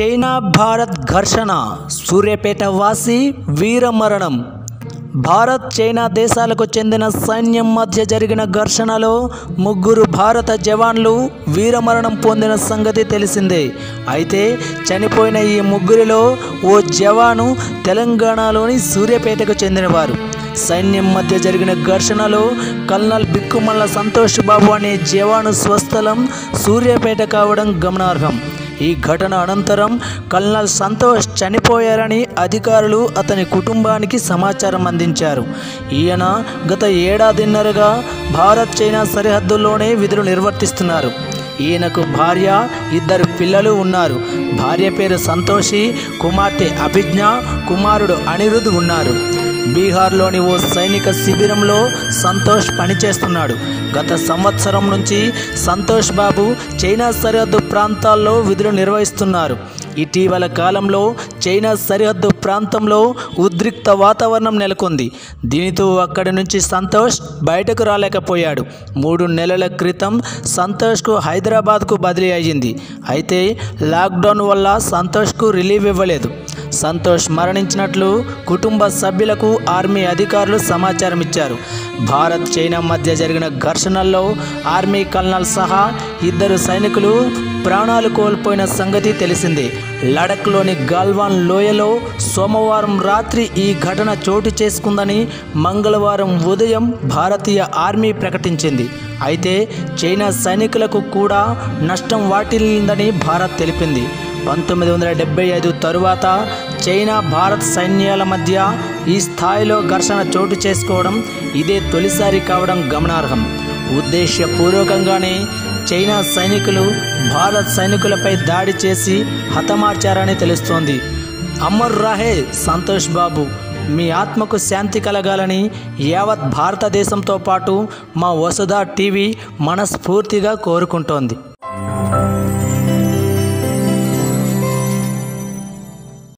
China Bharat ఘర్షణ సూర్యాపేట వాసి వీరమరణం భారత్ చైనా దేశాలకు చెందిన సైన్యం మధ్య జరిగిన ఘర్షణలో ముగ్గురు భారత జవాన్లు వీరమరణం పొందిన సంగతి తెలిసిందే అయితే చనిపోయిన ఈ ముగ్గురిలో ఓ జవాను తెలంగాణలోని సూర్యాపేటకు చెందినవారు సైన్యం మధ్య జరిగిన ఘర్షణలో కల్నల్ బిక్కుమల్ల సంతోష్ బాబు అనే జవాను స్వస్థలం సూర్యాపేట కావడం గమనార్హం ఈ ఘటన అనంతరం కల్నల్ సంతోష్ చనిపోయారని అధికారులు అతని కుటుంబానికి సమాచారం అందించారు ఈయన గత ఏడాదిన్నరగా భారత్ చైనా సరిహద్దుల్లోనే విధులు నిర్వర్తిస్తున్నారు ఈయనకు భార్య ఇద్దరు పిల్లలు ఉన్నారు భార్య పేరు సంతోషి కుమార్తె అభిజ్ఞ కుమారుడు అనిరుద్ ఉన్నారు బీహార్లోని ఓ సైనిక శిబిరంలో సంతోష్ పనిచేస్తున్నాడు గత సంవత్సరం నుంచి సంతోష్ బాబు చైనా సరిహద్దు ప్రాంతాల్లో విధులు నిర్వహిస్తున్నారు ఇటీవల కాలంలో చైనా సరిహద్దు ప్రాంతంలో ఉద్రిక్త వాతావరణం నెలకొంది దీనితో అక్కడి నుంచి సంతోష్ బయటకు రాలేకపోయాడు మూడు నెలల క్రితం సంతోష్కు హైదరాబాద్కు బదిలీ అయ్యింది అయితే లాక్డౌన్ వల్ల సంతోష్కు రిలీవ్ ఇవ్వలేదు సంతోష్ మరణించినట్లు కుటుంబ సభ్యులకు ఆర్మీ అధికారులు సమాచారం ఇచ్చారు భారత్ చైనా మధ్య జరిగిన ఘర్షణల్లో ఆర్మీ కల్నల్ సహా ఇద్దరు సైనికులు ప్రాణాలు కోల్పోయిన సంగతి తెలిసిందే లడఖ్లోని గాల్వాన్ లోయలో సోమవారం రాత్రి ఈ ఘటన చోటు చేసుకుందని మంగళవారం ఉదయం భారతీయ ఆర్మీ ప్రకటించింది అయితే చైనా సైనికులకు కూడా నష్టం వాటిల్లిందని భారత్ తెలిపింది పంతొమ్మిది వందల డెబ్బై ఐదు తరువాత చైనా భారత్ సైన్యాల మధ్య ఈ స్థాయిలో ఘర్షణ చోటు చేసుకోవడం ఇదే తొలిసారి కావడం గమనార్హం ఉద్దేశపూర్వకంగానే చైనా సైనికులు భారత్ సైనికులపై దాడి చేసి హతమార్చారని తెలుస్తోంది అమర్ రాహే సంతోష్ బాబు మీ ఆత్మకు శాంతి కలగాలని యావత్ భారతదేశంతో పాటు మా వసుధ టీవీ మనస్ఫూర్తిగా కోరుకుంటోంది